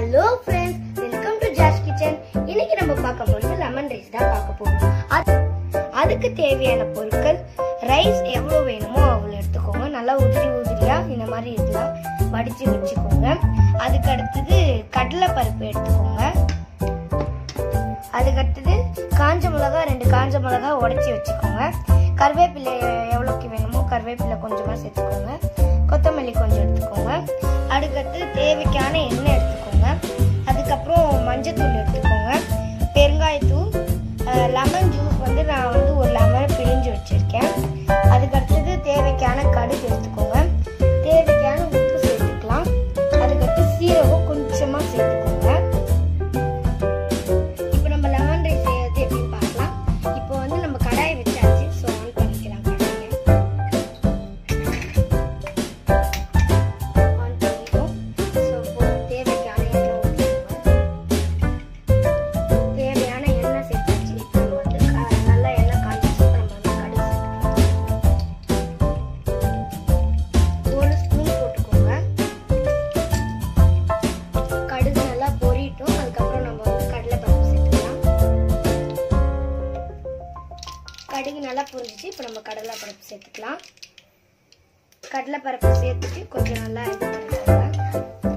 hello friends welcome to Jas kitchen இன்னைக்கு நம்ம பார்க்க போறது லெமன் ரைஸ் தான் பார்க்க போறோம் அது- அதுக்கு தேவையான பொருட்கள் ரைஸ் எவ்வளவு வேணுமோ அவ்வளோ எடுத்துக்கோங்க நல்லா உதிரி உதிரியா இந்த மாதிரி இதெல்லாம் வடிச்சு வச்சுக்கோங்க அதுக்கு அடுத்தது கடலை பருப்பு எடுத்துக்கோங்க அதுக்கு அடுத்தது காஞ்ச மிளகா ரெண்டு காஞ்ச மிளகா உடைச்சி வச்சுக்கோங்க கருவேப்பிலை எவ்வளோக்கு வேணுமோ கருவேப்பிலை கொஞ்சமாக சேர்த்துக்கோங்க கொத்தமல்லி கொஞ்சம் எடுத்துக்கோங்க அதுக்கடுத்து தேவைக்கான எண்ணெய் எடுத்துக்கோங்க அதுக்கப்புறம் மஞ்சத்தூள் எடுத்துக்கோங்க பெருங்காயத்தூள் லெமன் ஜூஸ் வந்து நான் வந்து ஒரு லெமனை பிழிஞ்சு வச்சுருக்கேன் அதுக்கடுத்தது தேவைக்கான கடுகு எடுத்துக்கோங்க தேவைக்கான உப்பு சேர்த்துக்கலாம் அதுக்கடுத்து சீரகம் கொஞ்சமாக சேர்த்துக்கோங்க இப்போ நம்ம லெமன் ரைஸ் செய்யறது எப்படின்னு பார்க்கலாம் இப்போ வந்து நம்ம கடாயை வச்சாச்சு ஸோ ஆன் பண்ணிக்கலாம் கடாயை ஆன் பண்ணிட்டோம் ஸோ இப்போ தேவைக்கான எண்ணெய் ஊற்றிக்கோங்க தேவையான எண்ணெய் சேர்த்தாச்சு இப்போ நம்ம வந்து க- நல்லா எண்ணெய் காய்ச்சி இப்போ நம்ம வந்து கடுகு சேர்த்துக்கலாம் ஒரு ஸ்பூன் போட்டுக்கோங்க கடுகு நல்லா பொரியட்டும் அதுக்கப்புறம் நம்ம வந்து கடலை பருப்பு சேர்த்துக்கலாம் கடுகு நல்லா பொரிஞ்சிச்சு இப்போ நம்ம கடலை பருப்பு சேர்த்துக்கலாம் கடலை பருப்பு சேர்த்துட்டு கொஞ்சம் நல்லா இது பண்ணிக்கோங்க